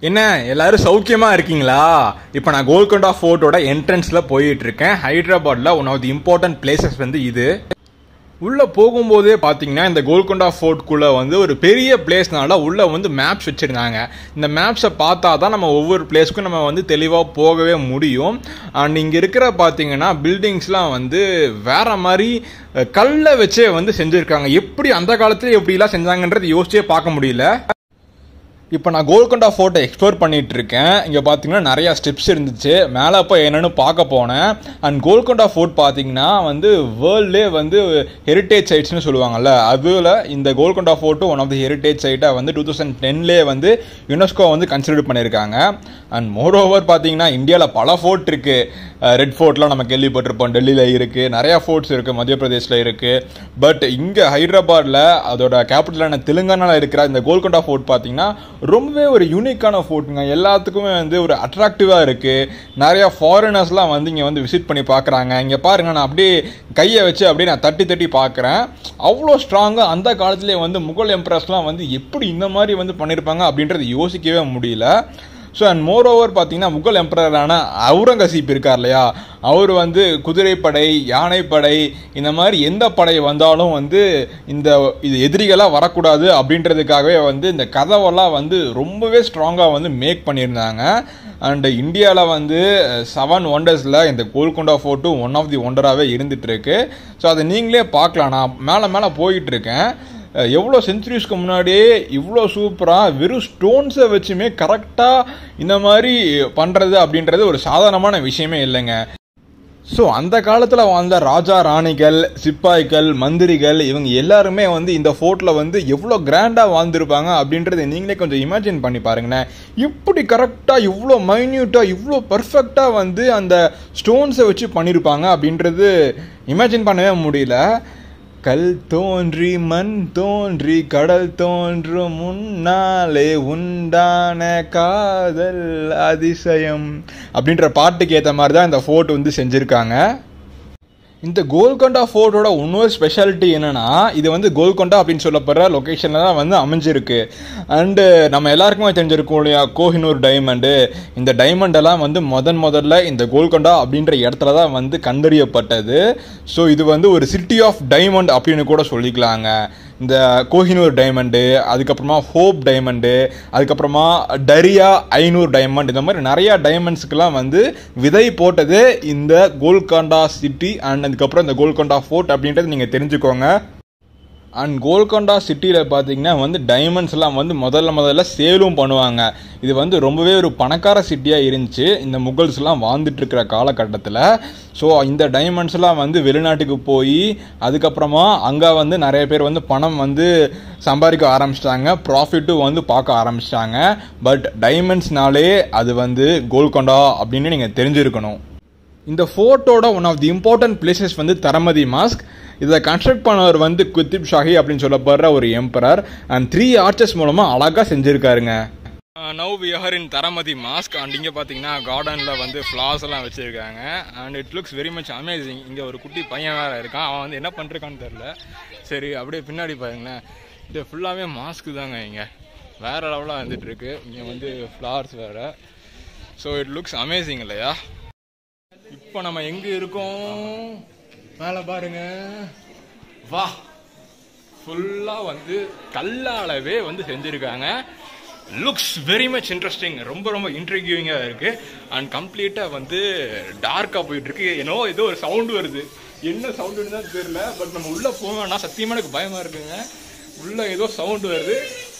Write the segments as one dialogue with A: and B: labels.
A: என்ன எல்லாரும் சௌக்கியமா இருக்கீங்களா இப்போ நான் கோல்கொண்டா ஃபோர்ட்டோட என்ட்ரன்ஸ்ல போயிட்டு இருக்கேன் ஹைதராபாத்ல one of the important places வந்து இது உள்ள போகும்போதே பார்த்தீங்கன்னா இந்த கோல்கொண்டா ஃபோர்ட்குள்ள வந்து ஒரு பெரிய பிளேஸ்னால உள்ள வந்து மேப்ஸ் வச்சிருந்தாங்க இந்த மேப்ஸை பார்த்தா தான் நம்ம ஒவ்வொரு பிளேஸ்க்கும் நம்ம வந்து தெளிவாக போகவே முடியும் அண்ட் இங்கே இருக்கிற பார்த்தீங்கன்னா பில்டிங்ஸ்லாம் வந்து வேற மாதிரி அஹ், கல்லை வச்சே வந்து செஞ்சுருக்காங்க எப்படி அந்த காலத்துல எப்படிலாம் செஞ்சாங்கன்றது யோசிச்சே பார்க்க முடியல இப்போ நான் கோல்கொண்டா ஃபோர்ட்டை எக்ஸ்ப்ளோர் பண்ணிட்டு இருக்கேன் இங்கே பார்த்தீங்கன்னா நிறையா ஸ்டெப்ஸ் இருந்துச்சு மேலே போய் என்னென்னு பார்க்க போனேன் அண்ட் கோல்கொண்டா ஃபோர்ட் பார்த்தீங்கன்னா வந்து வேர்ல்ட்லே வந்து ஹெரிட்டேஜ் சைட்ஸ்னு சொல்லுவாங்கல்ல அதில் இந்த கோல்கொண்டா ஃபோர்ட்டும் ஒன் ஆஃப் தி ஹெரிட்டேஜ் சைட்டை வந்து டூ தௌசண்ட் டென்லேயே வந்து யுனெஸ்கோ வந்து கன்சிடர் பண்ணியிருக்காங்க அண்ட் மோர் ஓவர் பார்த்தீங்கன்னா இந்தியாவில் பல ஃபோர்ட் இருக்குது ரெட் ஃபோர்ட்லாம் நம்ம கேள்விப்பட்டிருப்போம் டெல்லியில் இருக்குது நிறையா ஃபோர்ட்ஸ் இருக்குது மத்திய பிரதேஷில் இருக்குது பட் இங்கே ஹைதராபாத்தில் அதோட கேபிட்டலான தெலுங்கானாவில் இருக்கிற இந்த கோல்கொண்டா ஃபோர்ட் பார்த்தீங்கன்னா ரொம்பவே ஒரு யூனிக்கான ஃபோர்ட்டுங்க எல்லாத்துக்குமே வந்து ஒரு அட்ராக்டிவாக இருக்குது நிறையா ஃபாரினர்ஸ்லாம் வந்து இங்கே வந்து விசிட் பண்ணி பார்க்குறாங்க இங்கே பாருங்க நான் அப்படியே கையை வச்சு அப்படியே நான் தட்டி தட்டி பார்க்குறேன் அவ்வளோ ஸ்ட்ராங்காக அந்த காலத்திலே வந்து முகல் எம்ப்ரஸ்லாம் வந்து எப்படி இந்த மாதிரி வந்து பண்ணியிருப்பாங்க அப்படின்றது யோசிக்கவே முடியல ஸோ அண்ட் மோர் ஓவர் பார்த்தீங்கன்னா முகல் எம்பரரான அவுரங்கசீப் இருக்கார் இல்லையா அவர் வந்து குதிரைப்படை யானைப்படை இந்த மாதிரி எந்த படை வந்தாலும் வந்து இந்த இது எதிரிகளாக வரக்கூடாது அப்படின்றதுக்காகவே வந்து இந்த கதவெல்லாம் வந்து ரொம்பவே ஸ்ட்ராங்காக வந்து மேக் பண்ணியிருந்தாங்க அண்ட் இந்தியாவில் வந்து செவன் ஒண்டர்ஸில் இந்த கோல்கொண்டா ஃபோர்ட்டும் ஒன் ஆஃப் தி ஒண்டராகவே இருந்துட்டு இருக்கு ஸோ அதை நீங்களே பார்க்கலாம் நான் மேலே மேலே போயிட்டு இருக்கேன் அஹ் எவ்வளோ செஞ்சுரிஸ்க்கு முன்னாடியே இவ்வளோ சூப்பராக வெறும் ஸ்டோன்ஸை வச்சுமே கரெக்டாக இந்த மாதிரி பண்ணுறது அப்படின்றது ஒரு சாதாரணமான விஷயமே இல்லைங்க ஸோ அந்த காலத்தில் வாழ்ந்த ராஜா ராணிகள் சிப்பாய்கள் மந்திரிகள் இவங்க எல்லாருமே வந்து இந்த ஃபோர்ட்டில் வந்து எவ்வளோ கிராண்டாக வாழ்ந்திருப்பாங்க அப்படின்றத நீங்களே கொஞ்சம் இமேஜின் பண்ணி பாருங்களேன் இப்படி கரெக்டாக இவ்வளோ மைன்யூட்டாக இவ்வளோ பர்ஃபெக்டாக வந்து அந்த ஸ்டோன்ஸை வச்சு பண்ணியிருப்பாங்க அப்படின்றது இமேஜின் பண்ணவே முடியல கல் தோன்றி மண் தோன்றி கடல் தோன்றும் முன்னாலே உண்டான காதல் அதிசயம் அப்படின்ற பாட்டுக்கு ஏற்ற மாதிரி தான் இந்த ஃபோர்ட் வந்து செஞ்சுருக்காங்க இந்த கோல்கொண்டா ஃபோர்ட்டோட இன்னொரு ஸ்பெஷாலிட்டி என்னன்னா இது வந்து கோல்கொண்டா அப்படின்னு சொல்லப்படுற லொக்கேஷனில் தான் வந்து அமைஞ்சிருக்கு அண்டு நம்ம எல்லாருக்குமே தெரிஞ்சிருக்கோம் இல்லையா கோஹினூர் டைமண்டு இந்த டைமண்ட் எல்லாம் வந்து முதன் முதல்ல இந்த கோல்கொண்டா அப்படின்ற இடத்துல தான் வந்து கண்டறியப்பட்டது ஸோ இது வந்து ஒரு சிட்டி ஆஃப் டைமண்ட் அப்படின்னு கூட சொல்லிக்கலாங்க இந்த கோஹினூர் டைமண்டு அதுக்கப்புறமா ஹோப் டைமண்டு அதுக்கப்புறமா டரியா ஐநூறு டைமண்ட் இந்த மாதிரி நிறையா டைமண்ட்ஸ்க்கெல்லாம் வந்து விதை போட்டது இந்த கோல்கொண்டா சிட்டி அண்ட் அதுக்கப்புறம் இந்த கோல்கொண்டா ஃபோர்ட் அப்படின்றது நீங்கள் தெரிஞ்சுக்கோங்க அண்ட் கோல்கொண்டா சிட்டியில் பார்த்தீங்கன்னா வந்து டைமண்ட்ஸ்லாம் வந்து முதல்ல முதல்ல சேலும் பண்ணுவாங்க இது வந்து ரொம்பவே ஒரு பணக்கார சிட்டியாக இருந்துச்சு இந்த முகல்ஸ்லாம் வாழ்ந்துட்டு இருக்கிற காலகட்டத்தில் ஸோ இந்த டைமண்ட்ஸ்லாம் வந்து வெளிநாட்டுக்கு போய் அதுக்கப்புறமா அங்கே வந்து நிறைய பேர் வந்து பணம் வந்து சம்பாதிக்க ஆரம்பிச்சிட்டாங்க ப்ராஃபிட்டும் வந்து பார்க்க ஆரம்பிச்சிட்டாங்க பட் டைமண்ட்ஸ்னாலே அது வந்து கோல்கொண்டா அப்படின்னு நீங்கள் தெரிஞ்சிருக்கணும் இந்த ஃபோர்ட்டோட one of the important places வந்து தரமதி மாஸ்க் இதை கன்ஸ்ட்ரக்ட் பண்ணவர் வந்து குத்திப் ஷாஹி அப்படின்னு சொல்லப்படுற ஒரு எம்பரர் அண்ட் த்ரீ ஆர்ச்சஸ் மூலமாக அழகாக செஞ்சுருக்காருங்க now we are in Taramati mosque and இங்கே பார்த்தீங்கன்னா கார்டனில் வந்து ஃப்ளார்ஸ் எல்லாம் வச்சுருக்காங்க and it looks very much amazing இங்கே ஒரு குட்டி பையன் வேறு இருக்கான் அவன் வந்து என்ன பண்ணிருக்கான்னு தெரில சரி அப்படியே பின்னாடி பாருங்களேன் இது ஃபுல்லாகவே மாஸ்க்கு தாங்க இங்கே வேறு லெவலாக வந்துட்டு இருக்கு இங்கே வந்து ஃப்ளார்ஸ் வேறு ஸோ இட் லுக்ஸ் அமேசிங் இல்லையா இப்போ நம்ம எங்க இருக்கோம் மேலே பாருங்க வா ஃபுல்லா வந்து கல்லாலவே வந்து செஞ்சிருக்காங்க லுக்ஸ் வெரி மச் இன்ட்ரெஸ்டிங் ரொம்ப ரொம்ப இன்ட்ரிகியூவிங்காக இருக்கு அண்ட் கம்ப்ளீட்டாக வந்து டார்க்காக போயிட்டு இருக்கு ஏன்னோ ஏதோ ஒரு சவுண்டு வருது என்ன சவுண்டுன்னு தான் தெரியல பட் நம்ம உள்ள போவேன்னா சத்தியமா எனக்கு பயமா இருக்குங்க உள்ள ஏதோ சவுண்டு வருது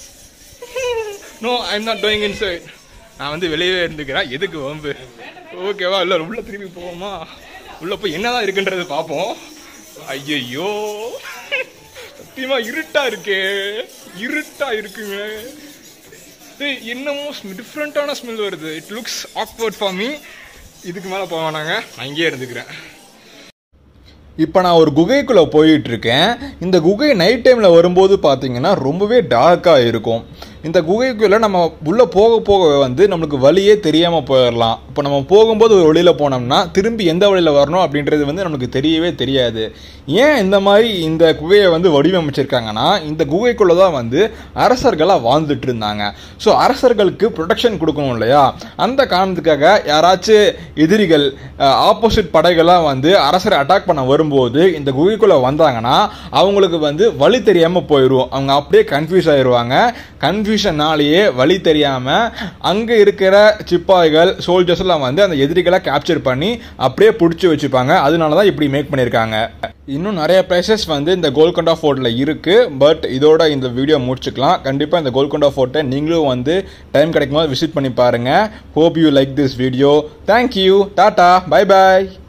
A: no I am not doing inside நான் வந்து வெளியே இருந்துக்கிறேன் எதுக்கு வம்பு ஓகேவா இல்லை உள்ள திரும்பி போவோமா உள்ள போய் என்னதான் இருக்குன்றது பார்ப்போம் ஐயையோ சத்தியமா இருட்டா இருக்கே இருட்டா இருக்குங்க ஏய், என்னமோ டிஃப்ரெண்ட்டான ஸ்மெல் வருது it looks awkward for me இதுக்கு மேலே போக வேணாங்க நான் இங்கேயே இருந்துக்கிறேன் இப்போ நான் ஒரு குகைக்குள்ளே போயிட்டு இருக்கேன் இந்த குகை நைட் டைமில் வரும்போது பார்த்தீங்கன்னா ரொம்பவே டார்க்காக இருக்கும் இந்த குகைக்குள்ளே நம்ம உள்ளே போக போக வந்து நம்மளுக்கு வழியே தெரியாமல் போயிடலாம் இப்போ நம்ம போகும்போது ஒரு வழியில் போனோம்னா திரும்பி எந்த வழியில் வரணும் அப்படின்றது வந்து நமக்கு தெரியவே தெரியாது ஏன் இந்த மாதிரி இந்த குகையை வந்து வடிவமைச்சிருக்காங்கன்னா இந்த குகைக்குள்ளே தான் வந்து அரசர்களாக வாழ்ந்துட்டு இருந்தாங்க ஸோ அரசர்களுக்கு ப்ரொடெக்ஷன் கொடுக்கணும் இல்லையா அந்த காரணத்துக்காக யாராச்சும் எதிரிகள் ஆப்போசிட் படைகளாக வந்து அரசரை அட்டாக் பண்ண வரும்போது இந்த குகைக்குள்ளே வந்தாங்கன்னா அவங்களுக்கு வந்து வழி தெரியாமல் போயிடும் அவங்க அப்படியே கன்ஃபியூஸ் ஆயிடுவாங்க கன்ஃபியூஷனாலேயே வழி தெரியாமல் அங்கே இருக்கிற சிப்பாய்கள் சோல்ஜர்ஸ் எல்லாம் வந்து அந்த எதிரிகளை கேப்சர் பண்ணி அப்படியே பிடிச்சி வச்சுப்பாங்க அதனால தான் இப்படி மேக் பண்ணியிருக்காங்க இன்னும் நிறைய பிளேசஸ் வந்து இந்த கோல்கொண்டா ஃபோர்ட்டில் இருக்குது பட் இதோட இந்த வீடியோ முடிச்சுக்கலாம் கண்டிப்பாக இந்த கோல்கொண்டா ஃபோர்ட்டை நீங்களும் வந்து டைம் கிடைக்கும் போது விசிட் பண்ணி பாருங்கள் hope you like this video thank you tata bye bye